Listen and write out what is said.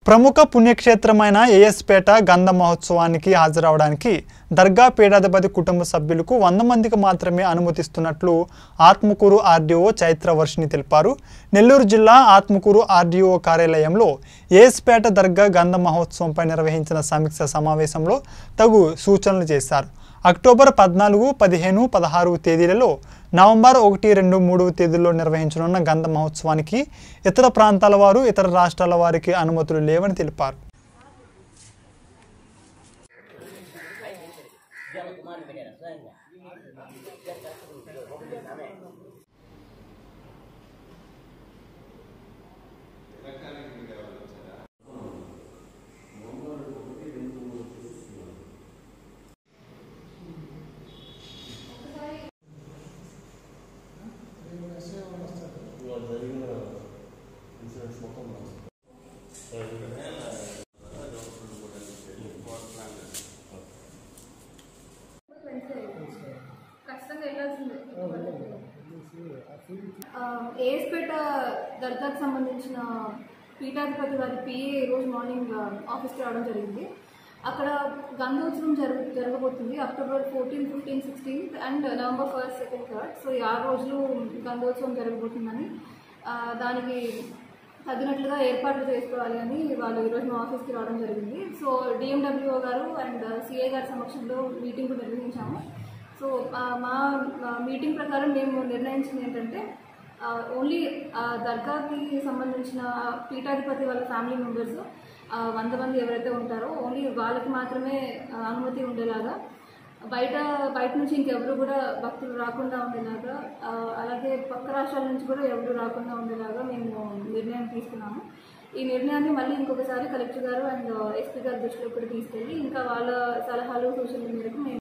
ప్రముఖ పుణ్యక్షేత్రమైన ఏఎస్పేట గంధ మహోత్సవానికి హాజరవడానికి దర్గా పీఠాధిపతి కుటుంబ సభ్యులకు వంద మందికి మాత్రమే అనుమతిస్తున్నట్లు ఆత్మకూరు ఆర్డీఓ చైత్రవర్షిని తెలిపారు నెల్లూరు జిల్లా ఆత్మకూరు ఆర్డీఓ కార్యాలయంలో ఏఎస్పేట దర్గా గంధ మహోత్సవంపై నిర్వహించిన సమీక్ష సమావేశంలో తగు సూచనలు చేశారు అక్టోబర్ పద్నాలుగు పదిహేను పదహారు తేదీలలో నవంబర్ ఒకటి రెండు మూడు తేదీల్లో నిర్వహించనున్న గంధ మహోత్సవానికి ఇతర ప్రాంతాల వారు ఇతర రాష్ట్రాల వారికి అనుమతులు లేవని తెలిపారు ఖచ్చితంగా వెళ్ళాల్సిందే ఆ, ఏఎస్పేట దర్గాకు సంబంధించిన పీఠాధిపతి గారి పిఏ ఈరోజు మార్నింగ్ ఆ, ఆఫీస్కి రావడం జరిగింది అక్కడ గంగోత్సవం జరుగు జరగబోతుంది October fourteen fifteen sixteenth and November first second third so ఈ ఆరు రోజులు గంగోత్సవం జరగబోతుందని ఆ, దానికి తగినట్లుగా ఏర్పాట్లు చేసుకోవాలి అని వాళ్ళు ఈరోజు మా ఆఫీస్కి రావడం జరిగింది సో డిఎండబ్ల్యూఓ గారు అండ్ సిఏ గారి సమక్షంలో మీటింగ్ కూడా నిర్వహించాము సో ఆ, మా మా మీటింగ్ ప్రకారం మేము నిర్ణయించింది ఏంటంటే ఆ, ఓన్లీ ఆ, దర్గాకి సంబంధించిన పీఠాధిపతి వాళ్ళ ఫ్యామిలీ మెంబర్స్ ఆ, వంద మంది ఎవరైతే ఉంటారో ఓన్లీ వాళ్ళకి మాత్రమే ఆ, అనుమతి ఉండేలాగా బయట బయట నుంచి ఇంకెవరు కూడా భక్తులు రాకుండా ఉండేలాగా ఆ, అలాగే పక్క రాష్ట్రాల నుంచి కూడా ఎవరు రాకుండా ఉండేలాగా మేము నిర్ణయం తీసుకున్నాము ఈ నిర్ణయాన్ని మళ్ళీ ఇంకొకసారి కలెక్టర్ గారు అండ్ ఎస్పీ గారి దృష్టిలో కూడా తీసుకెళ్ళి ఇంకా వాళ్ళ సలహాలు సూచనల మేరకు మేము